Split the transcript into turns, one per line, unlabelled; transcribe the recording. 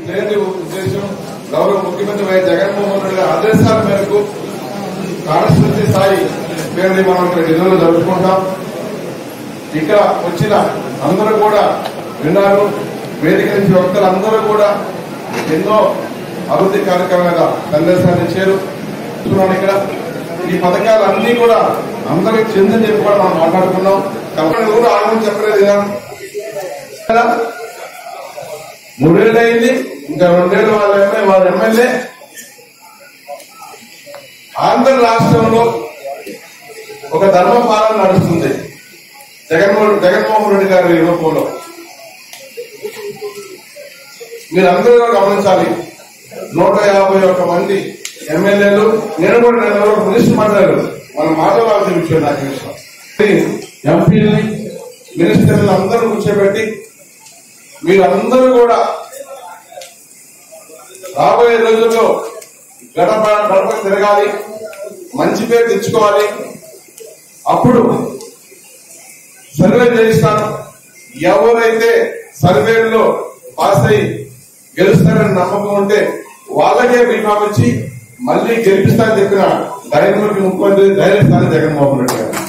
లేని ఉద్దేశం గౌరవ ముఖ్యమంత్రి వైఎస్ జగన్మోహన్ రెడ్డి గారి ఆదేశాల మేరకు కాన్స్టిట్యూన్సీ స్థాయి మేము మనం ఇక్కడ ఢిల్లీలో జరుపుకుంటాం ఇక్కడ వచ్చిన అందరూ కూడా విన్నారు వేదిక నుంచి వక్తలందరూ కూడా ఎన్నో అభివృద్ధి కార్యక్రమాల సందేశాన్ని ఇచ్చారు చూస్తున్నాను ఇక్కడ ఈ పథకాలన్నీ కూడా అందరికి చెందని చెప్పి కూడా మనం మాట్లాడుకున్నాం కాబట్టి కూడా ఆగమని చెప్పలేదు కదా మూడేళ్ళు అయింది ఇంకా రెండేళ్ళు వాళ్ళ ఎమ్మెల్యే వాళ్ళ ఎమ్మెల్యే ఆంధ్ర రాష్ట్రంలో ఒక ధర్మ పాలన నడుస్తుంది జగన్మోహన్ జగన్మోహన్ రెడ్డి గారి రూపంలో మీరందరూ కూడా గమనించాలి నూట యాభై ఒక్క మంది ఎమ్మెల్యేలు నేను కూడా నేను ఎవరో మినిస్టర్ మాట్లాడారు మన మాట్లాడాల్సిన విషయం నాకు ఈ విషయం ఎంపీలని మినిస్టర్లు అందరూ కూర్చోబెట్టి మీరందరూ కూడా రాబోయే రోజుల్లో గడప గడప తిరగాలి మంచి పేరు తెచ్చుకోవాలి అప్పుడు సర్వే చేయిస్తాను ఎవరైతే సర్వేలో పాస్ అయి గెలుస్తారని నమ్మకం ఉంటే వాళ్ళకే బీఫామ్ ఇచ్చి మళ్ళీ గెలిపిస్తానని చెప్పిన ధైర్యముఖి ముఖ్యమంత్రి ధైర్యస్థానం జగన్మోహన్ రెడ్డి గారు